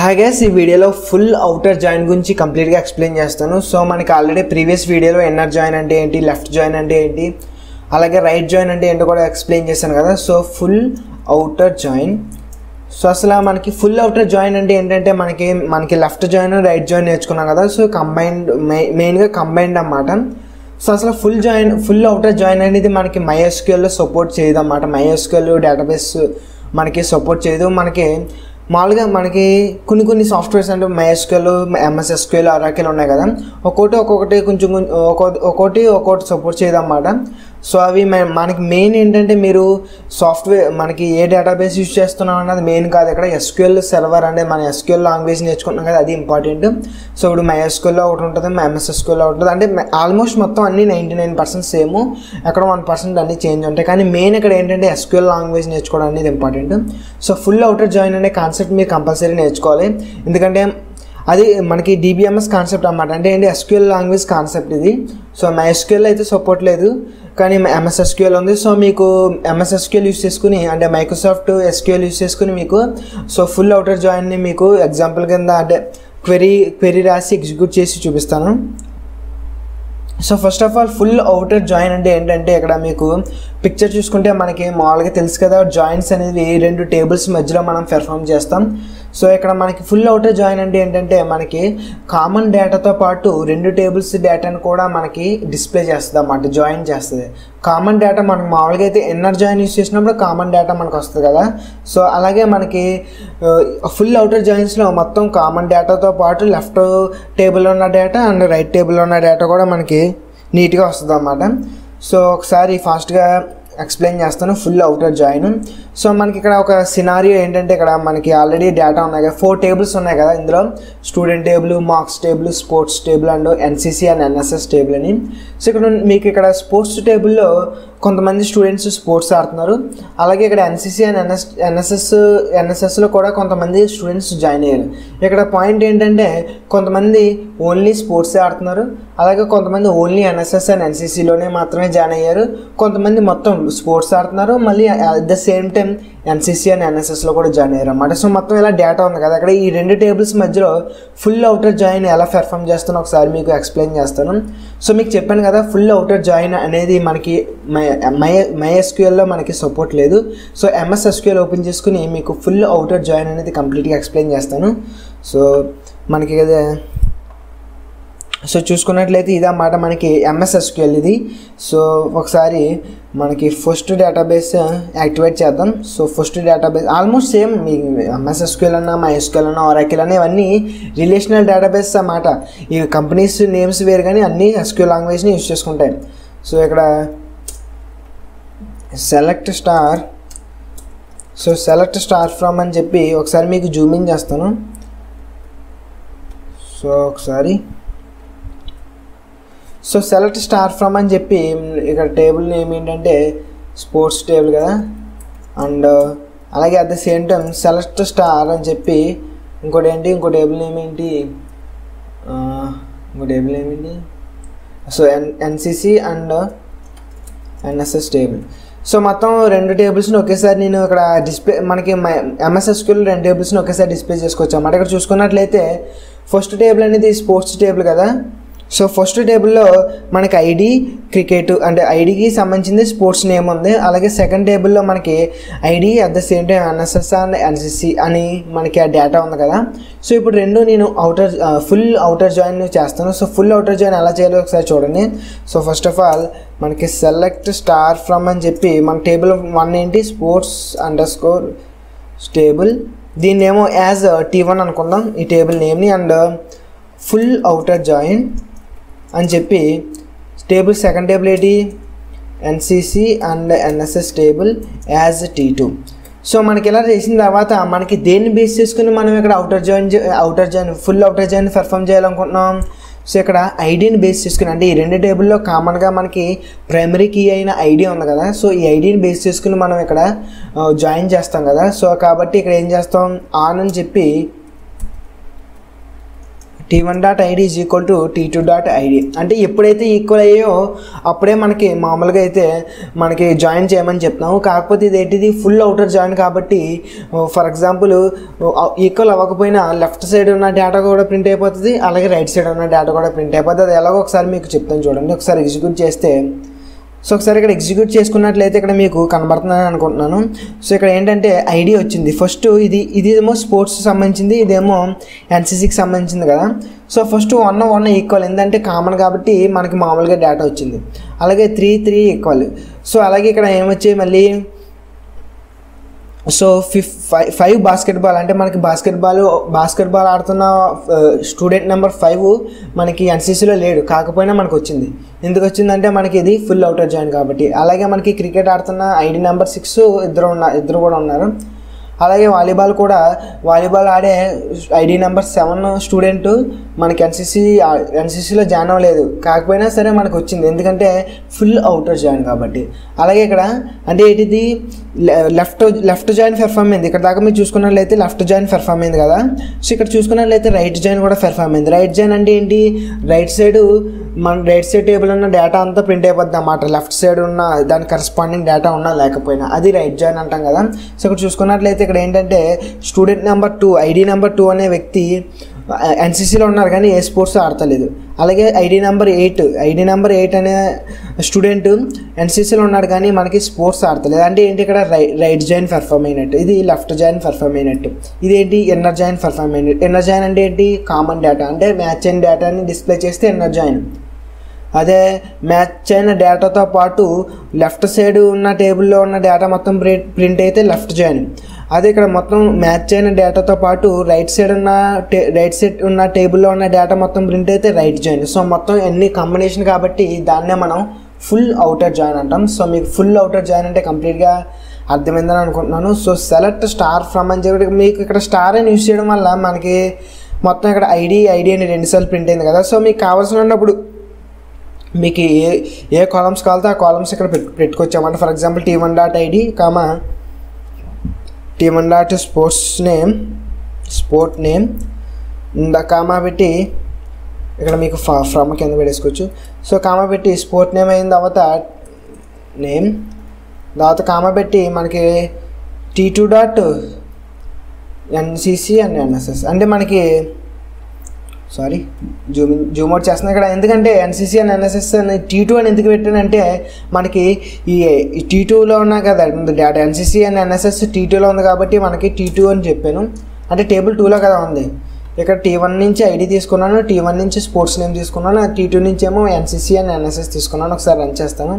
hi guys ఈ వీడియోలో full outer join గురించి కంప్లీట్గా ఎక్స్ప్లెయిన్ చేస్తాను సో మనకి ఆల్రెడీ ప్రీవియస్ వీడియోలో ఎన్నర్ జాయిన్ అంటే ఏంటి లెఫ్ట్ జాయిన్ అంటే ఏంటి అలాగే రైట్ జాయిన్ అంటే ఏంటో కూడా ఎక్స్ప్లెయిన్ చేశాను కదా so full outer join so అసలు మనకి ఫుల్ అవుటర్ జాయిన్ అంటే ఏంటంటే మనకి మనకి లెఫ్ట్ జాయిన్ రైట్ జాయిన్ నేర్చుకున్నాం కదా సో కంబైన్డ్ మెయిన్గా కంబైన్డ్ అన్నమాట సో అసలు full join full outer join అనేది మనకి మైఎస్క్యూఎల్లో సపోర్ట్ చేయదు అన్నమాట మైఎస్క్యూఎల్ డేటాబేస్ మనకి సపోర్ట్ చేయదు మనకి మామూలుగా మనకి కొన్ని కొన్ని సాఫ్ట్వేర్స్ అంటే మైఎస్క్యూఎల్ ఎంఎస్ఎస్క్యూఎల్ అరాకెల్ ఉన్నాయి కదా ఒక్కొక్కటి ఒక్కొక్కటి కొంచెం కొంచెం ఒక్కొక్కటి ఒక్కొక్కటి ఒక్కొక్కటి సపోర్ట్ చేయదు అన్నమాట సో అవి మ- మనకి మెయిన్ ఏంటంటే మీరు సాఫ్ట్వేర్ మనకి ఏ డేటాబేస్ యూజ్ చేస్తున్నాం అన్నది మెయిన్ కాదు ఇక్కడ ఎస్క్యూఎల్ సర్వర్ అంటే మన ఎస్క్యూఎల్ లాంగ్వేజ్ నేర్చుకుంటున్నాం కదా అది ఇంపార్టెంట్ సో ఇప్పుడు మై ఎస్క్యూఎల్లో ఒకటి ఉంటుంది మై ఎంఎస్ఎస్క్యూఎల్లో ఉంటుంది అంటే ఆల్మోస్ట్ మొత్తం అన్ని నైంటీ నైన్ పర్సెంట్ సేమ్ అక్కడ వన్ పర్సెంట్ అన్ని చేంజ్ ఉంటాయి కానీ మెయిన్ ఇక్కడ ఏంటంటే ఎస్క్యూఎల్ లాంగ్వేజ్ నేర్చుకోవడం అనేది important so full outer join అనే కాన్సెప్ట్ మీరు కంపల్సరీ నేర్చుకోవాలి ఎందుకంటే అది మనకి డిబిఎంఎస్ కాన్సెప్ట్ అన్నమాట అంటే ఏంటి ఎస్క్యూఎల్ లాంగ్వేజ్ కాన్సెప్ట్ ఇది సో మై ఎస్క్యూఎల్ అయితే సపోర్ట్ లేదు కానీ ఎంఎస్ ఎస్క్యూఎల్ ఉంది సో మీకు ఎంఎస్ ఎస్క్యూఎల్ యూస్ చేసుకుని అంటే మైక్రోసాఫ్ట్ ఎస్క్యూఎల్ యూస్ చేసుకుని మీకు సో ఫుల్ అవుటర్ జాయిన్ని మీకు ఎగ్జాంపుల్ కింద అంటే క్వెరీ క్వెరీ రాసి ఎగ్జిక్యూట్ చేసి చూపిస్తాను so first of all full outer join అంటే ఏంటంటే ఇక్కడ మీకు పిక్చర్ చూసుకుంటే మనకి మామూలుగా తెలుసు కదా జాయింట్స్ అనేది రెండు టేబుల్స్ మధ్యలో మనం పెర్ఫామ్ చేస్తాం సో ఇక్కడ మనకి ఫుల్ అవుటర్ జాయిన్ అంటే ఏంటంటే మనకి కామన్ డేటాతో పాటు రెండు టేబుల్స్ డేటాను కూడా మనకి డిస్ప్లే చేస్తుంది అన్నమాట జాయిన్ చేస్తుంది కామన్ డేటా మనకు మామూలుగా అయితే ఇన్నర్ జాయిన్ యూస్ చేసినప్పుడు కామన్ డేటా మనకు వస్తుంది కదా సో అలాగే మనకి ఫుల్ అవుటర్ జాయిన్స్లో మొత్తం కామన్ డేటాతో పాటు లెఫ్ట్ టేబుల్ ఉన్న డేటా అండ్ రైట్ టేబుల్ ఉన్న డేటా కూడా మనకి నీట్గా వస్తుంది అన్నమాట సో ఒకసారి ఫాస్ట్గా ఎక్స్ప్లెయిన్ చేస్తాను ఫుల్ అవుటర్ జాయిన్ సో మనకి ఇక్కడ ఒక సినారియో ఏంటంటే ఇక్కడ మనకి ఆల్రెడీ డేటా ఉన్నాయి కదా ఫోర్ టేబుల్స్ ఉన్నాయి కదా ఇందులో student table marks table sports table and NCC and NSS table అని సో ఇక్కడ మీకు ఇక్కడ స్పోర్ట్స్ టేబుల్లో కొంతమంది స్టూడెంట్స్ స్పోర్ట్స్ ఆడుతున్నారు అలాగే ఇక్కడ ఎన్సీసీ అండ్ ఎన్ఎస్ ఎన్ఎస్ఎస్ ఎన్ఎస్ఎస్లో కూడా కొంతమంది స్టూడెంట్స్ జాయిన్ అయ్యారు ఇక్కడ పాయింట్ ఏంటంటే కొంతమంది ఓన్లీ స్పోర్ట్సే ఆడుతున్నారు అలాగే కొంతమంది ఓన్లీ ఎన్ఎస్ఎస్ అండ్ ఎన్సీసీలోనే మాత్రమే జాయిన్ అయ్యారు కొంతమంది మొత్తం స్పోర్ట్స్ ఆడుతున్నారు మళ్ళీ at the same time NCC and ఎన్ఎస్ఎస్లో కూడా జాయిన్ అయ్యారు అన్నమాట సో మొత్తం ఇలా డేటా ఉంది కదా అక్కడ ఈ రెండు టేబుల్స్ మధ్యలో ఫుల్ అవుటర్ జాయిన్ ఎలా పెర్ఫామ్ చేస్తానో ఒకసారి మీకు ఎక్స్ప్లెయిన్ చేస్తాను సో మీకు చెప్పాను కదా ఫుల్ అవుటర్ జాయిన్ అనేది మనకి మై మై మైఎస్క్యూఎల్లో మనకి సపోర్ట్ లేదు సో ఎంఎస్ ఎస్క్యూఎల్ ఓపెన్ చేసుకుని మీకు ఫుల్ అవుటర్ జాయిన్ అనేది కంప్లీట్గా ఎక్స్ప్లెయిన్ చేస్తాను సో మనకి కదా సో చూసుకున్నట్లయితే ఇదన్నమాట మనకి ఎంఎస్ఎస్క్యూఎల్ ఇది సో ఒకసారి మనకి ఫస్ట్ డేటాబేస్ యాక్టివేట్ చేద్దాం so first database almost same మీ ఎంఎస్ఎస్క్యూఎల్ అన్న మైఎస్క్యూఎల్ అన్న ఒరాకిల్ అన్న ఇవన్నీ రిలేషనల్ డేటాబేస్ అన్నమాట ఈ కంపెనీస్ నేమ్స్ వేరు కానీ అన్ని ఎస్క్యూఎల్ లాంగ్వేజ్ని యూస్ చేసుకుంటాయి సో ఇక్కడ select star so select star from అని చెప్పి ఒకసారి మీకు జూమింగ్ చేస్తాను సో ఒకసారి సో సెలెక్ట్ స్టార్ ఫ్రమ్ అని చెప్పి ఇక్కడ టేబుల్ నేమ్ ఏంటంటే స్పోర్ట్స్ టేబుల్ కదా అండ్ అలాగే at the same time select star అని చెప్పి ఇంకోటి ఏంటి ఇంకో టేబుల్ నేమ్ ఏంటి ఆ, ఇంకో టేబుల్ నేమ్ ఏంటి so N NCC and NSS table so మొత్తం రెండు టేబుల్స్ని ఒకేసారి నేను ఇక్కడ డిస్ప్లే మనకి ఎంఎస్ఎస్క్యూల్ రెండు టేబుల్స్ని ఒకేసారి డిస్ప్లే చేసుకోవచ్చు అన్నమాట ఇక్కడ చూసుకున్నట్లయితే ఫస్ట్ టేబుల్ అనేది స్పోర్ట్స్ టేబుల్ కదా సో ఫస్ట్ టేబుల్లో మనకి ఐడి క్రికెట్ అంటే ఐడికి సంబంధించింది స్పోర్ట్స్ నేమ్ ఉంది అలాగే సెకండ్ టేబుల్లో మనకి ID at the same time NSS and NCC అని మనకి ఆ డేటా ఉంది కదా సో ఇప్పుడు రెండు నేను అవుటర్ ఫుల్ అవుటర్ జాయిన్ చేస్తాను సో ఫుల్ అవుటర్ జాయిన్ ఎలా చేయాలో ఒకసారి చూడండి సో ఫస్ట్ ఆఫ్ ఆల్ మనకి సెలెక్ట్ స్టార్ ఫ్రమ్ అని చెప్పి మన టేబుల్ వన్ ఏంటి స్పోర్ట్స్ అండర్ స్కోర్ టేబుల్ దీన్ని ఏమో యాజ్ టీ వన్ అనుకుందాం ఈ టేబుల్ నేమ్ని అండ్ ఫుల్ అవుటర్ జాయిన్ అని చెప్పి టేబుల్ సెకండ్ టేబుల్ ఏంటి NCC and NSS table as T two so మనకి ఇలా చేసిన తర్వాత మనకి దేన్ని బేస్ చేసుకుని మనం ఇక్కడ outer join outer join full outer join perform చేయాలనుకుంటున్నాం సో ఇక్కడ ఐడిని బేస్ చేసుకుని అంటే ఈ రెండు టేబుల్లో కామన్గా మనకి ప్రైమరీ కీ అయిన ఐడి ఉంది కదా సో ఈ ఐడిని బేస్ చేసుకుని మనం ఇక్కడ జాయిన్ చేస్తాం కదా సో కాబట్టి ఇక్కడ ఏం చేస్తాం ఆన్ అని చెప్పి T one dot ID is equal to T two dot ID అంటే ఎప్పుడైతే ఈక్వల్ అయ్యో అప్పుడే మనకి మామూలుగా అయితే మనకి జాయిన్ చేయమని చెప్తున్నాము కాకపోతే ఇది ఏంటిది ఫుల్ అవుటర్ జాయిన్ కాబట్టి ఫర్ ఎగ్జాంపుల్ ఈక్వల్ అవ్వకపోయినా లెఫ్ట్ సైడ్ ఉన్న డేటా కూడా ప్రింట్ అయిపోతుంది అలాగే రైట్ సైడ్ ఉన్న డేటా కూడా ప్రింట్ అయిపోతుంది అది ఎలాగో ఒకసారి మీకు చెప్తాను చూడండి ఒకసారి ఎగ్జిక్యూట్ చేస్తే సో ఒకసారి ఇక్కడ ఎగ్జిక్యూట్ చేసుకున్నట్లయితే ఇక్కడ మీకు కనబడుతుందని అనుకుంటున్నాను సో ఇక్కడ ఏంటంటే ఐడి వచ్చింది ఫస్ట్ ఇది ఇది ఏమో స్పోర్ట్స్ సంబంధించింది ఇదేమో ఎన్సీసీకి సంబంధించింది కదా so first one one equal ఎందుకంటే కామన్ కాబట్టి మనకి మామూలుగా డేటా వచ్చింది అలాగే త్రీ త్రీ ఈక్వల్ సో అలాగే ఇక్కడ ఏమొచ్చాయి మళ్ళీ so fif five five basketball అంటే మనకి బాస్కెట్బాల్ బాస్కెట్బాల్ ఆడుతున్న స్టూడెంట్ నెంబర్ ఫైవ్ మనకి ఎన్సీసీలో లేడు కాకపోయినా మనకు వచ్చింది ఎందుకు వచ్చిందంటే మనకి ఇది ఫుల్ అవుటర్ జాయిన్ కాబట్టి అలాగే మనకి క్రికెట్ ఆడుతున్న ఐడి నెంబర్ సిక్స్ ఇద్దరు ఉన్న ఇద్దరు కూడా ఉన్నారు అలాగే వాలీబాల్ కూడా వాలీబాల్ ఆడే ఐడి నెంబర్ సెవెన్ స్టూడెంట్ మనకి ఎన్సీసీ ఎన్సీసీలో జాయిన్ అవ్వలేదు కాకపోయినా సరే మనకు వచ్చింది ఎందుకంటే ఫుల్ అవుటర్ జాయిన్ కాబట్టి అలాగే ఇక్కడ అంటే ఏంటిది లెఫ్ట్ లెఫ్ట్ జాయిన్ పెర్ఫామ్ అయింది ఇక్కడ దాకా మీరు చూసుకున్నట్లయితే లెఫ్ట్ జాయిన్ పెర్ఫామ్ అయింది కదా సో ఇక్కడ చూసుకున్నట్లయితే రైట్ జాయిన్ కూడా పెర్ఫామ్ అయింది రైట్ జాయిన్ అంటే ఏంటి రైట్ సైడ్ మన రైట్ సైడ్ టేబుల్ ఉన్న డేటా అంతా ప్రింట్ అయిపోద్ది అన్నమాట లెఫ్ట్ సైడ్ ఉన్న దాని కరస్పాండింగ్ డేటా ఉన్నా లేకపోయినా అది రైట్ జాయిన్ అంటాం కదా సో ఇక్కడ చూసుకున్నట్లయితే ఇక్కడ ఏంటంటే student number two ID number two అనే వ్యక్తి ఎన్సీసీలో ఉన్నారు కానీ ఏ స్పోర్ట్స్ ఆడతలేదు అలాగే ID number eight ID number eight అనే స్టూడెంట్ ఎన్సీసీలో ఉన్నాడు కానీ మనకి స్పోర్ట్స్ ఆడతలేదు అంటే ఏంటి ఇక్కడ రై రైట్ జాయిన్ పెర్ఫామ్ అయినట్టు ఇది లెఫ్ట్ జాయిన్ పెర్ఫామ్ అయినట్టు ఇది ఏంటి ఎన్నర్ జాయిన్ పెర్ఫామ్ అయినట్టు ఎన్నర్ జాయిన్ అంటే ఏంటి కామన్ డేటా అంటే మ్యాచ్ అయిన డేటాని డిస్ప్లే చేస్తే ఎన్నర్ జాయిన్ అదే మ్యాచ్ అయిన డేటాతో పాటు లెఫ్ట్ సైడ్ ఉన్న టేబుల్లో ఉన్న డేటా మొత్తం ప్రింట్ ప్రింట్ అయితే లెఫ్ట్ జాయిన్ అదే ఇక్కడ మొత్తం మ్యాచ్ అయిన డేటాతో పాటు రైట్ సైడ్ ఉన్న టే రైట్ సైడ్ ఉన్న టేబుల్లో ఉన్న డేటా మొత్తం ప్రింట్ అయితే రైట్ జాయిన్ సో మొత్తం ఎన్ని కాంబినేషన్ కాబట్టి దాన్నే మనం ఫుల్ అవుటర్ జాయిన్ అంటాం సో మీకు ఫుల్ అవుటర్ జాయిన్ అంటే కంప్లీట్గా అర్థమైందని అనుకుంటున్నాను సో సెలెక్ట్ స్టార్ ఫ్రమ్ అని చెప్పి మీకు ఇక్కడ స్టార్ అని యూస్ చేయడం వల్ల మనకి మొత్తం ఇక్కడ ఐడి ఐడి అని రెండుసార్లు ప్రింట్ అయింది కదా సో మీకు కావాల్సినప్పుడు మీకు ఏ ఏ కాలమ్స్ కావాలితే ఆ కాలమ్స్ ఇక్కడ పెట్టు పెట్టుకొచ్చామంటే for example T one dot ID comma T one dot sports name sport name ఇందా కామా పెట్టి ఇక్కడ మీకు ఫ ఫ్రమ్ కింద పెట్టేసుకోవచ్చు సో కామా పెట్టి స్పోర్ట్ నేమ్ అయిన తర్వాత నేమ్ తర్వాత కామా పెట్టి మనకి T two dot NCC and NSS అంటే మనకి సారీ జూమ్ జూమ్ అవుట్ చేస్తున్నా ఇక్కడ ఎందుకంటే ఎన్సీసీ అండ్ ఎన్ఎస్ఎస్ అని టీ టూ అని ఎందుకు పెట్టానంటే మనకి ఈ టీ టూలో ఉన్నా కదా data NCC and NSS T టూలో ఉంది కాబట్టి మనకి టీ టూ అని చెప్పాను అంటే టేబుల్ టూలో కదా ఉంది ఇక్కడ టీ వన్ నుంచి ఐడి తీసుకున్నాను టీ వన్ నుంచి స్పోర్ట్స్ నేమ్ తీసుకున్నాను టీ టూ నుంచి ఏమో ఎన్సీసీ అండ్ ఎన్ఎస్ఎస్ తీసుకున్నాను ఒకసారి రన్ చేస్తాను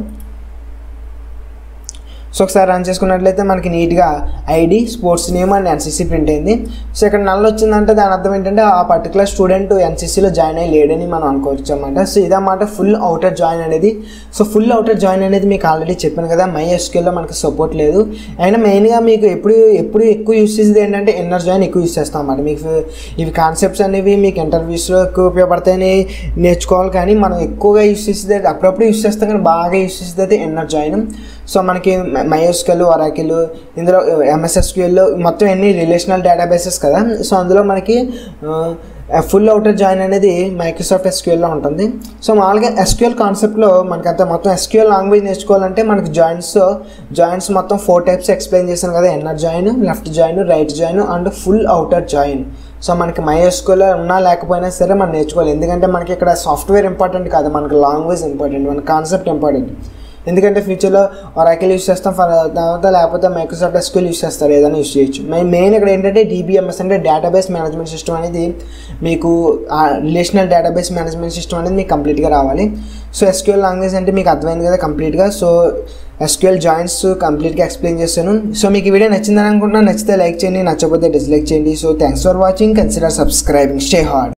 సో ఒకసారి రన్ చేసుకున్నట్లయితే మనకి నీట్గా ID sports name and NCC print అయింది సో ఇక్కడ నల్ల వచ్చిందంటే దాని అర్థం ఏంటంటే ఆ పర్టికులర్ స్టూడెంట్ ఎన్సీసీలో జాయిన్ అయ్యి లేడని మనం అనుకోవచ్చు అనమాట సో ఇదన్నమాట ఫుల్ అవుటర్ జాయిన్ అనేది సో ఫుల్ అవుటర్ జాయిన్ అనేది మీకు ఆల్రెడీ చెప్పాను కదా మై ఎస్క్యూల్లో మనకి సపోర్ట్ లేదు అయినా మెయిన్గా మీకు ఎప్పుడు ఎప్పుడు ఎక్కువ యూస్ చేసేది ఏంటంటే ఇన్నర్ జాయిన్ ఎక్కువ యూస్ చేస్తాం అన్నమాట మీకు ఇవి కాన్సెప్ట్స్ అనేవి మీకు ఇంటర్వ్యూస్లో ఎక్కువ ఉపయోగపడతాయని నేర్చుకోవాలి కానీ మనం ఎక్కువగా యూస్ చేసేది అప్పుడప్పుడు యూస్ చేస్తాం కానీ బాగా యూస్ చేసేది అయితే ఇన్నర్ జాయిన్ సో మనకి మైఎస్క్యూఎల్ ఒరాకిల్ ఇందులో ఎంఎస్ఎస్క్యూఎల్ మొత్తం ఎన్ని రిలేషనల్ డేటాబేసెస్ కదా సో అందులో మనకి ఫుల్ అవుటర్ జాయిన్ అనేది మైక్రోసాఫ్ట్ ఎస్క్యూఎల్లో ఉంటుంది సో మామూలుగా ఎస్క్యూఎల్ కాన్సెప్ట్లో మనకి అంత మొత్తం ఎస్క్యూఎల్ లాంగ్వేజ్ నేర్చుకోవాలంటే మనకి జాయిన్స్ జాయిన్స్ మొత్తం ఫోర్ టైప్స్ ఎక్స్ప్లెయిన్ చేశాను కదా inner join left join right join and full outer join so మనకి మైఎస్క్యూఎల్ ఉన్నా లేకపోయినా సరే మనం నేర్చుకోవాలి ఎందుకంటే మనకి ఇక్కడ సాఫ్ట్వేర్ ఇంపార్టెంట్ కాదు మనకి లాంగ్వేజ్ ఇంపార్టెంట్ మన కాన్సెప్ట్ ఇంపార్టెంట్ ఎందుకంటే ఫ్యూచర్లో ఒరాకిల్ యూస్ చేస్తాం ఫర్ తర్వాత లేకపోతే మైక్రోసాఫ్ట్ ఎస్క్యూఎల్ యూస్ చేస్తారు ఏదైనా యూస్ చేయొచ్చు మెయిన్ ఇక్కడ ఏంటంటే డీబీఎంఎస్ అంటే డేటాబేస్ మేనేజ్మెంట్ సిస్టమ్ అనేది మీకు రిలేషనల్ డేటాబేస్ మేనేజ్మెంట్ సిస్టమ్ అనేది మీకు కంప్లీట్గా రావాలి సో ఎస్క్యూఎల్ లాంగ్వేజ్ అంటే మీకు అర్థమైంది కదా కంప్లీట్గా సో ఎస్క్యూఎల్ జాయింట్స్ కంప్లీట్గా ఎక్స్ప్లెయిన్ చేస్తాను సో మీకు ఈ వీడియో నచ్చిందని అనుకుంటున్నాను నచ్చితే లైక్ చేయండి నచ్చకపోతే డిస్లైక్ చేయండి so thanks for watching consider subscribing stay hard